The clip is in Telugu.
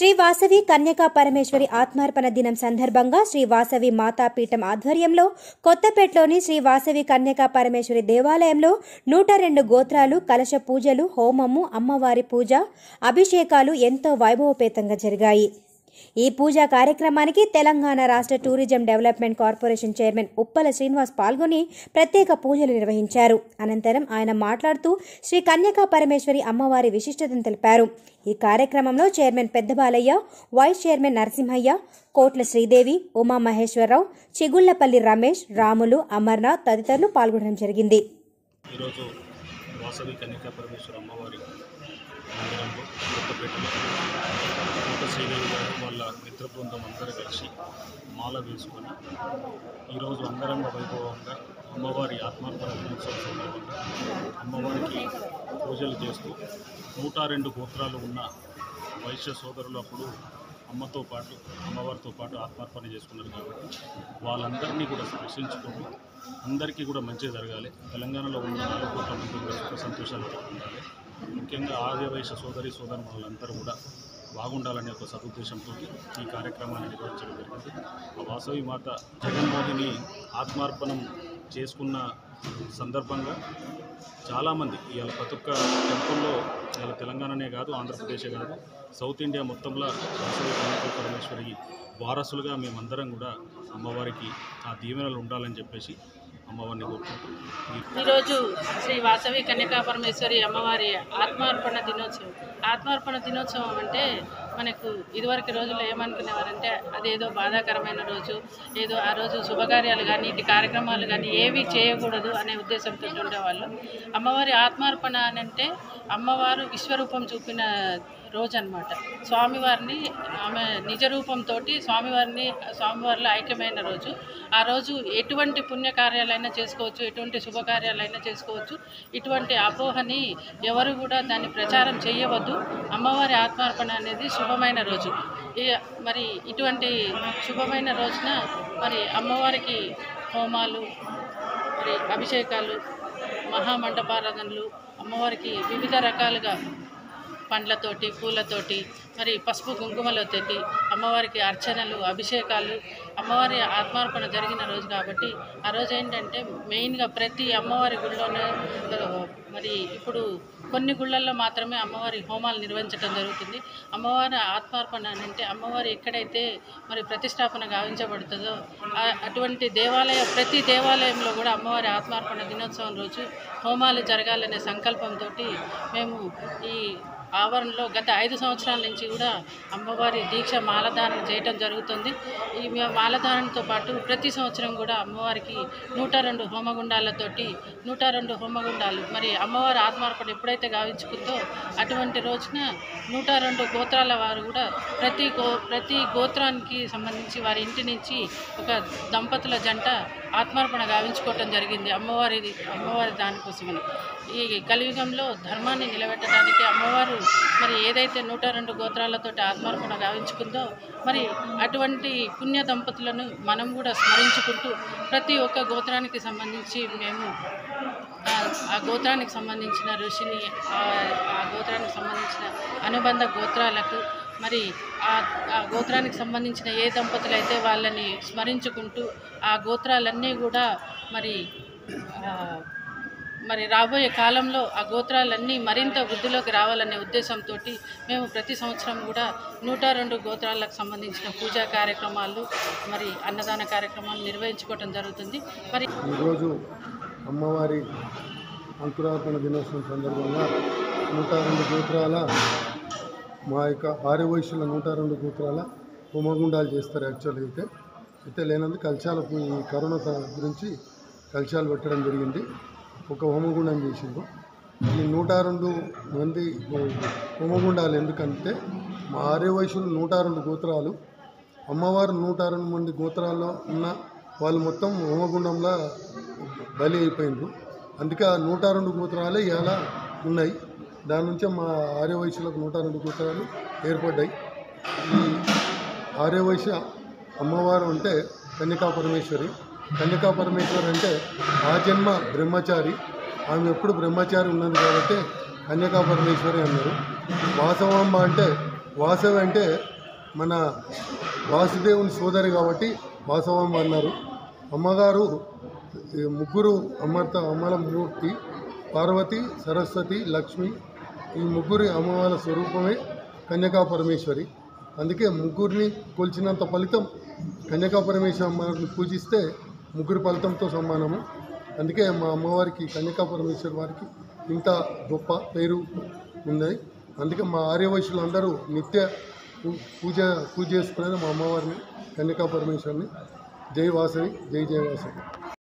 శ్రీ వాసవి కన్యకా పరమేశ్వరి ఆత్మార్పణ దినం సందర్భంగా శ్రీ వాసవి మాతాపీఠం ఆధ్వర్యంలో కొత్తపేటలోని శ్రీ వాసవి కన్యకా పరమేశ్వరి దేవాలయంలో నూట రెండు గోత్రాలు కలశ పూజలు హోమము అమ్మవారి పూజ అభిషేకాలు ఎంతో వైభవపేతంగా జరిగాయి ఈ పూజా కార్యక్రమానికి తెలంగాణ రాష్ట్ర tourism development corporation chairman Uppala Srinivas పాల్గొని ప్రత్యేక పూజలు నిర్వహించారు అనంతరం ఆయన మాట్లాడుతూ శ్రీ కన్యకా పరమేశ్వరి అమ్మవారి విశిష్టతను తెలిపారు ఈ కార్యక్రమంలో చైర్మన్ పెద్ద బాలయ్య వైస్ చైర్మన్ నరసింహయ్య కోట్ల శ్రీదేవి ఉమా మహేశ్వరరావు చిగుళ్లపల్లి రమేష్ రాములు అమర్నాథ్ తదితరులు పాల్గొనడం జరిగింది ఈరోజు వాసవి కన్యకా పరమేశ్వర అమ్మవారి మందిరంలో కొత్తపేటలో కోట శ్రీదేవి గారు వాళ్ళ మిత్ర బృందం అందరూ కలిసి మాల వేసుకొని ఈరోజు అంగరంగ వైభవంగా అమ్మవారి ఆత్మార్పణ దినోత్సవం సందర్భంగా అమ్మవారికి పూజలు చేస్తూ నూట రెండు గోత్రాలు ఉన్న వైశ్య సోదరులు అప్పుడు అమ్మతో పాటు అమ్మవారితో పాటు ఆత్మార్పణ చేసుకున్నారు కాబట్టి వాళ్ళందరినీ కూడా స్పృశించుకుంటూ అందరికీ కూడా మంచి జరగాలి తెలంగాణలో ఉన్న నాలుగు కోట్ల మంది కూడా సుఖ సంతోషాలతో ఉండాలి ముఖ్యంగా ఆర్య వైశ్య సోదరి సోదరు వాళ్ళందరూ కూడా బాగుండాలనే ఒక సదుద్దేశంతో ఈ కార్యక్రమాన్ని నిర్వహించడం జరిగింది ఆ వాసవి మాత జగన్మోహిని ఆత్మార్పణం చేసుకున్న సందర్భంగా చాలామంది ఇవాళ ప్రతి ఒక్క టెంపుల్లో ఇవాళ తెలంగాణనే కాదు ఆంధ్రప్రదేశే కాదు సౌత్ ఇండియా మొత్తంలో వాసవి కనక పరమేశ్వరి వారసులుగా మేమందరం కూడా అమ్మవారికి ఆ దీవెనలు ఉండాలని చెప్పేసి అమ్మవారిని కోరుకుంటాం ఈ ఈరోజు శ్రీ వాసవి కన్యకా పరమేశ్వరి అమ్మవారి ఆత్మార్పణ దినోత్సవం ఆత్మార్పణ దినోత్సవం అంటే మనకు ఇదివరకు రోజుల్లో ఏమనుకునేవారంటే అదేదో బాధాకరమైన రోజు ఏదో ఆ రోజు శుభకార్యాలు కానీ ఇటు కార్యక్రమాలు కానీ ఏవి చేయకూడదు అనే ఉద్దేశంతో ఉండేవాళ్ళు అమ్మవారి ఆత్మార్పణ అని అంటే అమ్మవారు విశ్వరూపం చూపిన రోజు అనమాట స్వామివారిని ఆమె నిజ రూపంతో స్వామివారిని స్వామివారిలో ఐక్యమైన రోజు ఆ రోజు ఎటువంటి పుణ్యకార్యాలైనా చేసుకోవచ్చు ఎటువంటి శుభకార్యాలైనా చేసుకోవచ్చు ఇటువంటి అపోహని ఎవరు కూడా దాన్ని ప్రచారం చేయవద్దు అమ్మవారి ఆత్మార్పణ అనేది శుభమైన రోజు ఈ మరి ఇటువంటి శుభమైన రోజున మరి అమ్మవారికి హోమాలు మరి అభిషేకాలు మహామండపారాధనలు అమ్మవారికి వివిధ రకాలుగా పండ్లతోటి పూలతోటి మరి పసుపు కుంకుమలతోటి అమ్మవారికి అర్చనలు అభిషేకాలు అమ్మవారి ఆత్మార్పణ జరిగిన రోజు కాబట్టి ఆ రోజు ఏంటంటే మెయిన్గా ప్రతి అమ్మవారి గుళ్ళోనే ఆ, మరి ఇప్పుడు కొన్ని గుళ్ళల్లో మాత్రమే అమ్మవారి హోమాలు నిర్వహించడం జరుగుతుంది అమ్మవారి ఆత్మార్పణ అని అంటే అమ్మవారు ఎక్కడైతే మరి ప్రతిష్టాపన గావించబడుతుందో ఆ- అటువంటి దేవాలయ ప్రతి దేవాలయంలో కూడా అమ్మవారి ఆత్మార్పణ దినోత్సవం రోజు హోమాలు జరగాలనే సంకల్పంతో మేము ఈ ఆవరణలో గత ఐదు సంవత్సరాల నుంచి కూడా అమ్మవారి దీక్ష మాలధారణ చేయటం జరుగుతుంది ఈ మ- మాలధారణతో పాటు ప్రతి సంవత్సరం కూడా అమ్మవారికి నూట రెండు హోమగుండాలతోటి నూట రెండు హోమగుండాలు మరి అమ్మవారి ఆత్మార్పణ ఎప్పుడైతే గావించుకుందో అటువంటి రోజున నూట రెండు గోత్రాల వారు కూడా ప్రతి గో ప్రతి గోత్రానికి సంబంధించి వారి ఇంటి నుంచి ఒక దంపతుల జంట ఆత్మార్పణ గావించుకోవటం జరిగింది అమ్మవారి అమ్మవారి దానికోసమని ఈ కలియుగంలో ధర్మాన్ని నిలబెట్టడానికి అమ్మవారు మరి ఏదైతే నూట రెండు గోత్రాలతోటి ఆత్మార్పణ గావించుకుందో మరి అటువంటి పుణ్య దంపతులను మనం కూడా స్మరించుకుంటూ ప్రతి ఒక్క గోత్రానికి సంబంధించి మేము ఆ- ఆ గోత్రానికి సంబంధించిన ఋషిని ఆ- ఆ గోత్రానికి సంబంధించిన అనుబంధ గోత్రాలకు మరి ఆ ఆ గోత్రానికి సంబంధించిన ఏ దంపతులు అయితే వాళ్ళని స్మరించుకుంటూ ఆ గోత్రాలన్నీ కూడా మరి ఆ, మరి రాబోయే కాలంలో ఆ గోత్రాలన్నీ మరింత వృద్ధిలోకి రావాలనే ఉద్దేశంతో మేము ప్రతి సంవత్సరం కూడా నూట రెండు గోత్రాలకు సంబంధించిన పూజా కార్యక్రమాలు మరి అన్నదాన కార్యక్రమాలు నిర్వహించుకోవటం జరుగుతుంది మరి ఈరోజు అమ్మవారి అంకురార్పణ దినోత్సవం సందర్భంగా నూట రెండు గోత్రాల మా యొక్క ఆర్యవయసుల నూట రెండు గోత్రాల హోమగుండాలు చేస్తారు యాక్చువల్గా అయితే అయితే లేనందుకు కలశాల పూ- ఈ కరోనా త- గురించి కలశాలు పెట్టడం జరిగింది ఒక హోమగుండం చేసిండ్రు ఈ నూట రెండు మంది హో- హోమగుండాలు ఎందుకంటే మా ఆర్యవయసులు నూట రెండు గోత్రాలు అమ్మవారు నూట రెండు మంది గోత్రాల్లో ఉన్న వాళ్ళు మొత్తం హోమగుండంలో బలి అయిపోయిండ్రు అందుకే ఆ నూట రెండు గోత్రాలే ఇలా ఉన్నాయి దాని నుంచే మా ఆర్యవైశ్యులకు నూట రెండు గోత్రాలు ఏర్పడ్డాయి ఈ ఆర్యవైశ్య అమ్మవారు అంటే కన్యకా పరమేశ్వరి కన్యకా పరమేశ్వరి అంటే ఆ జన్మ బ్రహ్మచారి ఆమె ఎప్పుడు బ్రహ్మచారి ఉన్నది కాబట్టి కన్యకా పరమేశ్వరి అన్నారు వాసవాంబ అంటే వాసవి అంటే మన వాసుదేవుని సోదరి కాబట్టి వాసవమ్మ అన్నారు అమ్మగారు ఈ ముగ్గురు అమర్త అమ్మల మూర్తి పార్వతి సరస్వతి లక్ష్మి ఈ ముగ్గురి అమ్మవారి స్వరూపమే కన్యకా పరమేశ్వరి అందుకే ముగ్గురిని కొలిచినంత ఫలితం కన్యకా పరమేశ్వరి అమ్మవారిని పూజిస్తే ముగ్గురు ఫలితంతో సమానము అందుకే మా అమ్మవారికి కన్యకా పరమేశ్వరి వారికి ఇంత గొప్ప పేరు ఉన్నది అందుకే మా ఆర్యవైశ్యులు అందరూ నిత్య పూ- పూజ పూజ చేసుకునేది మా అమ్మవారిని కన్యకా పరమేశ్వరిని జై వాసవి జై జయ వాసవి